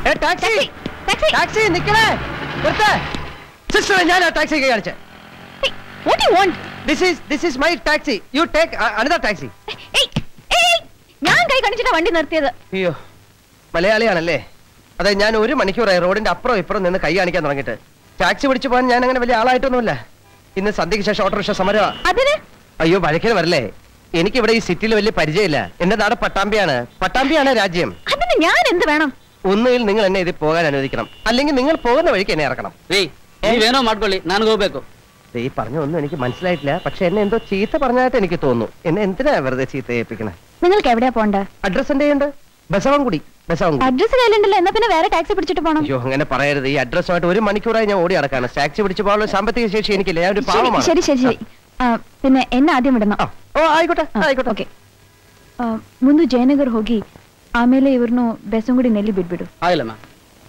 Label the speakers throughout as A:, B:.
A: ഏ, taxi taxi നിക്കണേ നിർത്തേ സിസ്റ്ററെ ഞാൻ ആ ടാക്സി കൈ കാണിച്ചേ
B: what you want
A: this is this is my taxi you take another taxi
B: ഞാൻ കൈ കാണിച്ചിട്ടാ വണ്ടി നിർത്തിയത്
A: അയ്യോ മലയാളിയാണല്ലേ അതെ ഞാൻ ഒരു മണിക്കൂറായി റോഡിന്റെ അപ്പുറം ഇപ്പുറം നിന്ന് കൈ കാണിക്കാൻ തുടങ്ങിയിട്ട് ടാക്സി പിടിച്ചു പോകാൻ ഞാൻ അങ്ങനെ വലിയ ആളായിട്ടൊന്നുമില്ല ഇന്ന് സന്ധ്യയ്ക്ക് ശേഷം ഓട്ടോറിക്ഷ സമരമാ
B: അതിന്
A: അയ്യോ വഴക്കിന് വരല്ലേ എനിക്കിവിടെ ഈ സിറ്റിയിൽ വലിയ പരിചയമില്ല എന്റെ നാട് പട്ടാമ്പിയാണ് പട്ടാമ്പിയാണ് രാജ്യം
B: അതിന് ഞാൻ എന്ത് വേണം
A: ഒന്നുകിൽ നിങ്ങൾ എന്നെ ഇതിൽ പോകാൻ അനുവദിക്കണം അല്ലെങ്കിൽ നിങ്ങൾ പോകുന്ന വഴിക്ക് എന്നെ ഇറക്കണം
C: ರೀ ನೀವೇನೋ ಮಾಡ್ಕೊಳ್ಳಿ ನಾನು ಹೋಗ್ಬೇಕು
A: ദേ, ഈ പറഞ്ഞ ഒന്നും എനിക്ക് മനസ്സിലായിട്ടില്ല പക്ഷെ എന്നെ എന്തോ ചീത്ത പറഞ്ഞായിട്ട് എനിക്ക് തോന്നുന്നു എന്നെ എന്തിനാ വെറുതെ ചീത്ത ഏൽപ്പിക്കണേ
B: നിങ്ങൾക്ക് എവിടെയാ പോണ്ട
A: അഡ്രസ് എന്റെ ഉണ്ട് ബസവൻകുടി ബസവൻകുടി
B: അഡ്രസ് കയ്യിലുണ്ടല്ലോ എന്നാ പിന്നെ വേറെ ടാക്സി പിടിച്ചിട്ട് പോണം
A: അയ്യോ അങ്ങനെ പറയരുത് ഈ അഡ്രസ്സുമായിട്ട് ഒരു മണിക്കൂറായി ഞാൻ ഓടി നടക്കാണ് ടാക്സി പിടിച്ചു പോകാനുള്ള സാമ്പത്തിക ശേഷി എനിക്കില്ല ഞാൻ ഒരു
B: ശരി
A: പാവമാണ്
B: ശരി ശരി ശരി ಆ, പിന്നെ എന്നെ ಆದ್യം ಬಿಡണം
A: ആ, ഓ ആയിക്കോട്ടെ ആയിക്കോട്ടെ
B: ಓಕೆ ಮುಂದೆ ಜಯನಗರ್ ಹೋಗಿ ಆಮೇಲೆ ಇವ್ರನ್ನು ಬೆಸಂಗುಡಿ ನೆಲ್ಲಿ ಬಿಟ್ಬಿಡು
C: ಆಗಿಲ್ಲ ಮ್ಯಾಮ್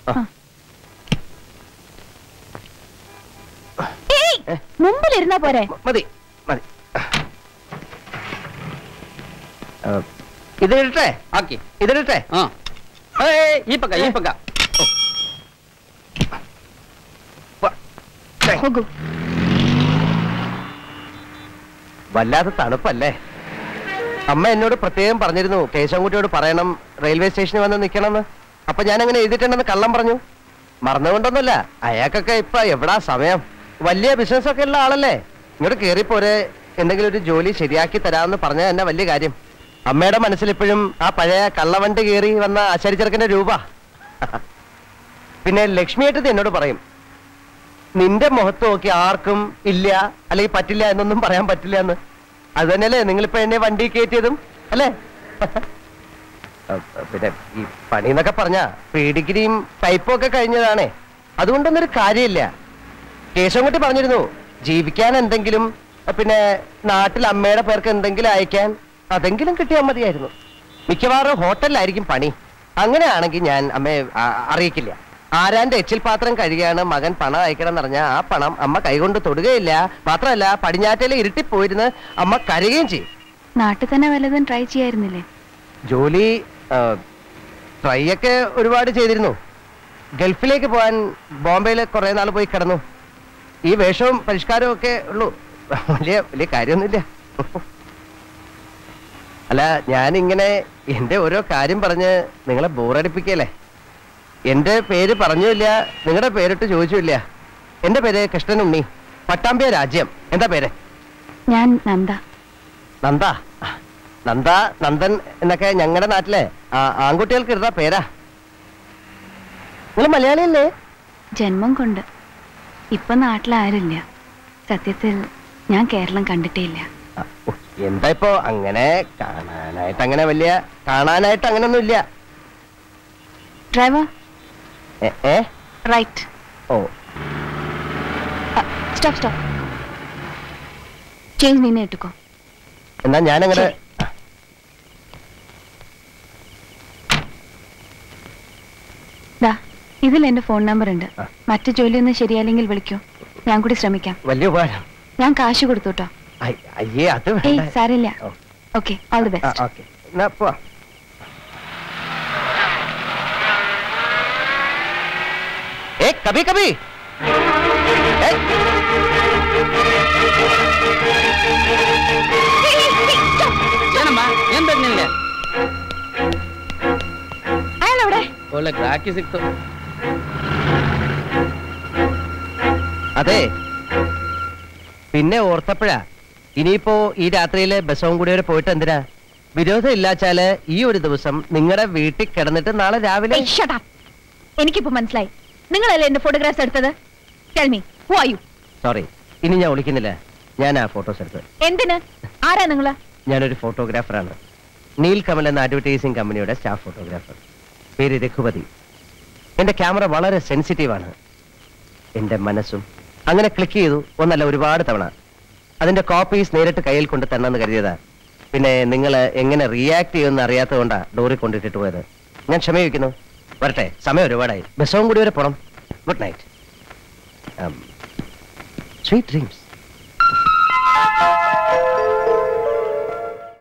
B: ಏಯ್ ಮುಂಬಲ್ ഇരുന്നാ പോരെ
A: മ- മതി മതി ആ, ഇതിടട്ടെ
C: ಹಾಕಿ
A: ഇതിടട്ടെ
C: ಹಾ ಏಯ್, ಈ ಪಕ್ಕ ಈ ಪಕ್ಕ
A: വ- ഛെ,
B: ಹೋಗು
A: വല്ലാത്ത തണുപ്പല്ലേ അമ്മ എന്നോട് പ്രത്യേകം പറഞ്ഞിരുന്നു കേശവൻകുട്ടിയോട് പറയണം റെയിൽവേ സ്റ്റേഷനിൽ വന്ന് നിൽക്കണമെന്ന് അപ്പൊ ഞാൻ അങ്ങനെ എഴുതിയിട്ടുണ്ടെന്ന് കള്ളം പറഞ്ഞു മറന്നുകൊണ്ടൊന്നുമില്ല അയാൾക്കൊക്കെ ഇപ്പൊ എവിടാ സമയം വലിയ ബിസിനസ് ഒക്കെ ഉള്ള ആളല്ലേ ഇങ്ങോട്ട് കേറിപ്പോരെ എന്തെങ്കിലും ഒരു ജോലി ശരിയാക്കി തരാമെന്ന് പറഞ്ഞ തന്നെ വലിയ കാര്യം അമ്മയുടെ മനസ്സിലിപ്പോഴും ആ പഴയ കള്ളവണ്ടി കയറി വന്ന ആശാരിച്ചെറുക്കന്റെ രൂപ പിന്നെ ലക്ഷ്മിയേട്ടത് എന്നോട് പറയും നിന്റെ മുഖത്ത് നോക്കി ആർക്കും ഇല്ല അല്ലെങ്കിൽ പറ്റില്ല എന്നൊന്നും പറയാൻ പറ്റില്ല എന്ന് അത് തന്നെയല്ലേ നിങ്ങളിപ്പോ എന്നെ വണ്ടി കയറ്റിയതും അല്ലേ അഹ് പിന്നെ ഈ പണി എന്നൊക്കെ പറഞ്ഞ പീഡിഗ്രിയും ടൈപ്പും ഒക്കെ കഴിഞ്ഞതാണേ അതുകൊണ്ടൊന്നും ഒരു കാര്യമില്ല കേശവൻകുട്ടി പറഞ്ഞിരുന്നു ജീവിക്കാൻ എന്തെങ്കിലും അഹ് പിന്നെ നാട്ടിൽ അമ്മയുടെ പേർക്ക് എന്തെങ്കിലും അയക്കാൻ അതെങ്കിലും കിട്ടിയാൽ മതിയായിരുന്നു മിക്കവാറും ഹോട്ടലിലായിരിക്കും പണി അങ്ങനെയാണെങ്കിൽ ഞാൻ അമ്മയെ ആ- അറിയിക്കില്ല ആരാന്റെ എച്ചിൽ പാത്രം കഴുകിയാണ് മകൻ പണം അയക്കണം എന്ന് പറഞ്ഞാൽ ആ പണം അമ്മ കൈകൊണ്ട് തൊടുകയില്ല മാത്രമല്ല പടിഞ്ഞാറ്റയിലെ ഇരുട്ടിപ്പോയിരുന്ന് അമ്മ കരയുകയും ചെയ്യും
B: നാട്ടിൽ തന്നെ വല്ലതും ട്രൈ ചെയ്യായിരുന്നില്ലേ
A: ജോലി ട്രൈ ഒക്കെ ഒരുപാട് ചെയ്തിരുന്നു ഗൾഫിലേക്ക് പോകാൻ ബോംബെയിൽ കുറെ നാൾ പോയി കിടന്നു ഈ വേഷവും പരിഷ്കാരവും ഒക്കെ ഉള്ളൂ വലിയ വലിയ കാര്യമൊന്നുമില്ല അല്ല ഞാനിങ്ങനെ എന്റെ ഓരോ കാര്യം പറഞ്ഞ് നിങ്ങളെ ബോറടിപ്പിക്കല്ലേ എന്റെ പേര് പറഞ്ഞില്ല നിങ്ങളുടെ പേരിട്ട് ചോദിച്ചില്ല എന്റെ പേര് കൃഷ്ണനുണ്ണി പട്ടാമ്പിയ രാജ്യം എന്താ പേര്
B: ഞാൻ നന്ദ
A: നന്ദ നന്ദ നന്ദൻ എന്നൊക്കെ ഞങ്ങളുടെ നാട്ടിലെ ആ- ആൺകുട്ടികൾക്ക് ഇടുന്ന പേരാ നിങ്ങൾ മലയാളിയല്ലേ
B: ജന്മം കൊണ്ട് ഇപ്പൊ നാട്ടിലാരില്ല സത്യത്തിൽ ഞാൻ കേരളം കണ്ടിട്ടേ ഇല്ല
A: ആ, ഉ, എന്താ ഇപ്പോ അങ്ങനെ കാണാനായിട്ട് അങ്ങനെ വലിയ കാണാനായിട്ട് അങ്ങനെയൊന്നും ഇല്ല
B: ഡ്രൈവർ
A: ഏ, ഏ
B: റൈറ്റ്
A: ഓ
B: സ്റ്റോപ്പ് സ്റ്റോപ്പ് ചേഞ്ച് നിന്നെ ഇട്ടുക്കോ
A: എന്നാ ഞാനങ്ങനെ
B: ശരി. ദാ ഇതിൽ എന്റെ ഫോൺ നമ്പർ ഉണ്ട്
A: ആ.
B: മറ്റു ജോലിയൊന്നും ശരിയായില്ലെങ്കിൽ വിളിക്കൂ ഞാൻ കൂടി ശ്രമിക്കാം
A: വലിയ ഉപകാരം
B: ഞാൻ കാശ് കൊടുത്തു കേട്ടോ
A: ഐ- അയ്യേ അത്
B: ഏയ്
A: വേണ്ട
B: സാരില്ല
A: ഓ.
B: ഓക്കെ ഓൾ ദി
A: ആ,
B: ബെസ്റ്റ്
A: ഓക്കെ എന്നാ പോവാ ഏ കബി കബി ഏ
C: ಏನಮ್ಮ ಏನ್ ಬೇಕು ನಿನ್ಗೆ
B: അയാൾ എവിടെ
C: ಒಳ್ಳೆ ಗ್ರಾಹಕಿ ಸಿಕ್ತು
A: അതെ പിന്നെ ഓർത്തപ്പോഴാ ഇനിയിപ്പോ ഈ രാത്രിയിലെ ബസ്സവും കൂടി വരെ പോയിട്ട് എന്തിനാ വിരോധം ഇല്ലാച്ചാല് ഈ ഒരു ദിവസം നിങ്ങളുടെ വീട്ടിൽ കിടന്നിട്ട് നാളെ രാവിലെ
B: ഏയ്, shut up. എനിക്കിപ്പോ മനസ്സിലായി നിങ്ങളല്ലേ എന്റെ ഫോട്ടോഗ്രാഫ്സ് എടുത്തത് tell me who are you
A: sorry ഇനി ഞാൻ വിളിക്കുന്നില്ല ഞാൻ ആ ഫോട്ടോസ് എടുത്ത്
B: എന്തിന് ആരാ നിങ്ങള്
A: ഞാനൊരു ഫോട്ടോഗ്രാഫറാണ് നീൽ കമൽ എന്ന അഡ്വർടൈസിംഗ് കമ്പനിയുടെ സ്റ്റാഫ് ഫോട്ടോഗ്രാഫർ പേര് രഘുപതി എന്റെ ക്യാമറ വളരെ സെൻസിറ്റീവാണ് എന്റെ മനസ്സും അങ്ങനെ ക്ലിക്ക് ചെയ്തു ഒന്നല്ല ഒരുപാട് തവണ അതിന്റെ കോപ്പീസ് നേരിട്ട് കയ്യിൽ കൊണ്ട് തന്നെന്ന് കരുതിയതാ പിന്നെ നിങ്ങൾ എങ്ങനെ റിയാക്ട് ചെയ്യുമെന്ന് അറിയാത്തതുകൊണ്ടാ ഡോറിൽ കൊണ്ടിട്ടിട്ട് പോയത് ഞാൻ ക്ഷമയിക്കുന്നു വരട്ടെ സമയം ഒരുപാടായി ബസ്സവും കൂടി വരെ പോണം ഗുഡ് നൈറ്റ് സ്വീറ്റ് ഡ്രീംസ്